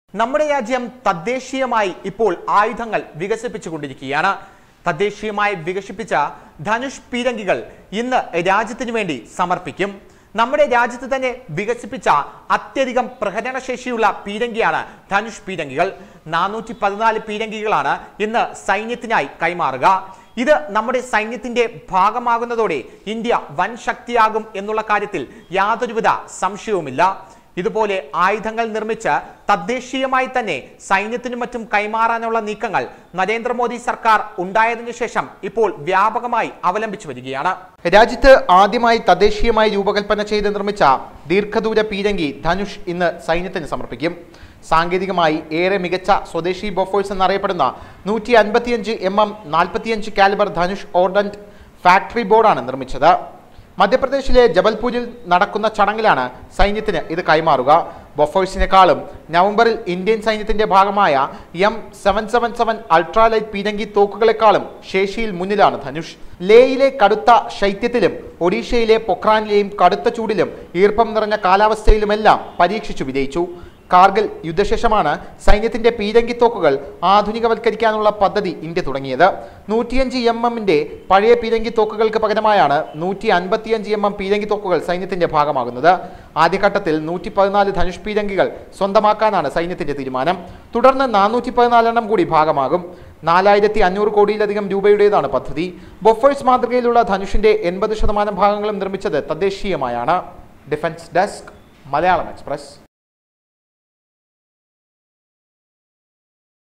നമ്മുടെ രാജ്യം തദ്ദേശീയമായി ഇപ്പോൾ ആയുധങ്ങൾ വികസിപ്പിച്ചുകൊണ്ടിരിക്കുകയാണ് തദ്ദേശീയമായി വികസിപ്പിച്ച ധനുഷ് പീരങ്കികൾ ഇന്ന് രാജ്യത്തിനു വേണ്ടി സമർപ്പിക്കും നമ്മുടെ രാജ്യത്ത് തന്നെ വികസിപ്പിച്ച അത്യധികം പ്രഹരണശേഷിയുള്ള പീരങ്കിയാണ് ധനുഷ് പീരങ്കികൾ നാനൂറ്റി പതിനാല് പീരങ്കികളാണ് ഇന്ന് സൈന്യത്തിനായി കൈമാറുക ഇത് നമ്മുടെ സൈന്യത്തിന്റെ ഭാഗമാകുന്നതോടെ ഇന്ത്യ വൻ ശക്തിയാകും എന്നുള്ള കാര്യത്തിൽ യാതൊരുവിധ സംശയവുമില്ല ഇതുപോലെ ആയുധങ്ങൾ നിർമ്മിച്ച് തദ്ദേശീയമായി തന്നെ സൈന്യത്തിനും മറ്റും കൈമാറാനുള്ള നീക്കങ്ങൾ നരേന്ദ്രമോദി സർക്കാർ ഉണ്ടായതിനു ശേഷം ഇപ്പോൾ വ്യാപകമായി അവലംബിച്ചു വരികയാണ് രാജ്യത്ത് ആദ്യമായി തദ്ദേശീയമായി രൂപകൽപ്പന ചെയ്ത് നിർമ്മിച്ച ദീർഘദൂര പീരങ്കി ധനുഷ് ഇന്ന് സൈന്യത്തിന് സമർപ്പിക്കും സാങ്കേതികമായി ഏറെ മികച്ച സ്വദേശി ബൊഫേഴ്സ് എന്നറിയപ്പെടുന്ന നൂറ്റി അൻപത്തിയഞ്ച് എം എം നാൽപ്പത്തിയഞ്ച് കാലിബർ ധനുഷ് ഓർഡന്റ് ഫാക്ടറി ബോർഡാണ് നിർമ്മിച്ചത് മധ്യപ്രദേശിലെ ജബൽപൂരിൽ നടക്കുന്ന ചടങ്ങിലാണ് സൈന്യത്തിന് ഇത് കൈമാറുക ബൊഫേഴ്സിനെക്കാളും നവംബറിൽ ഇന്ത്യൻ സൈന്യത്തിന്റെ ഭാഗമായ M seven seven seven ultralight പീരങ്കി തോക്കുകളെക്കാളും ശേഷിയിൽ മുന്നിലാണ് ധനുഷ് ലേയിലെ കടുത്ത ശൈത്യത്തിലും ഒഡീഷയിലെ പൊക്രാനിലെയും കടുത്ത ചൂടിലും ഈർപ്പം നിറഞ്ഞ കാലാവസ്ഥയിലുമെല്ലാം പരീക്ഷിച്ചു വിജയിച്ചു കാർഗിൽ യുദ്ധശേഷമാണ് സൈന്യത്തിന്റെ പീരങ്കി തോക്കുകൾ ആധുനികവൽക്കരിക്കാനുള്ള പദ്ധതി ഇന്ത്യ തുടങ്ങിയത് നൂറ്റിയഞ്ച് എം എമ്മിന്റെ പഴയ പീരങ്കി തോക്കുകൾക്ക് പകരമായാണ് നൂറ്റി അൻപത്തിയഞ്ച് എം എം പീരങ്കി തോക്കുകൾ സൈന്യത്തിന്റെ ഭാഗമാകുന്നത് ആദ്യഘട്ടത്തിൽ നൂറ്റി പതിനാല് ധനുഷ് പീരങ്കികൾ സ്വന്തമാക്കാനാണ് സൈന്യത്തിന്റെ തീരുമാനം തുടർന്ന് നാനൂറ്റി പതിനാലെണ്ണം കൂടി ഭാഗമാകും നാലായിരത്തി അഞ്ഞൂറ് കോടിയിലധികം രൂപയുടേതാണ് പദ്ധതി ബൊഫേഴ്സ് മാതൃകയിലുള്ള ധനുഷിന്റെ എൺപത് ശതമാനം ഭാഗങ്ങളും നിർമ്മിച്ചത് തദ്ദേശീയമായാണ് ഡിഫൻസ് ഡെസ്ക് മലയാളം എക്സ്പ്രസ്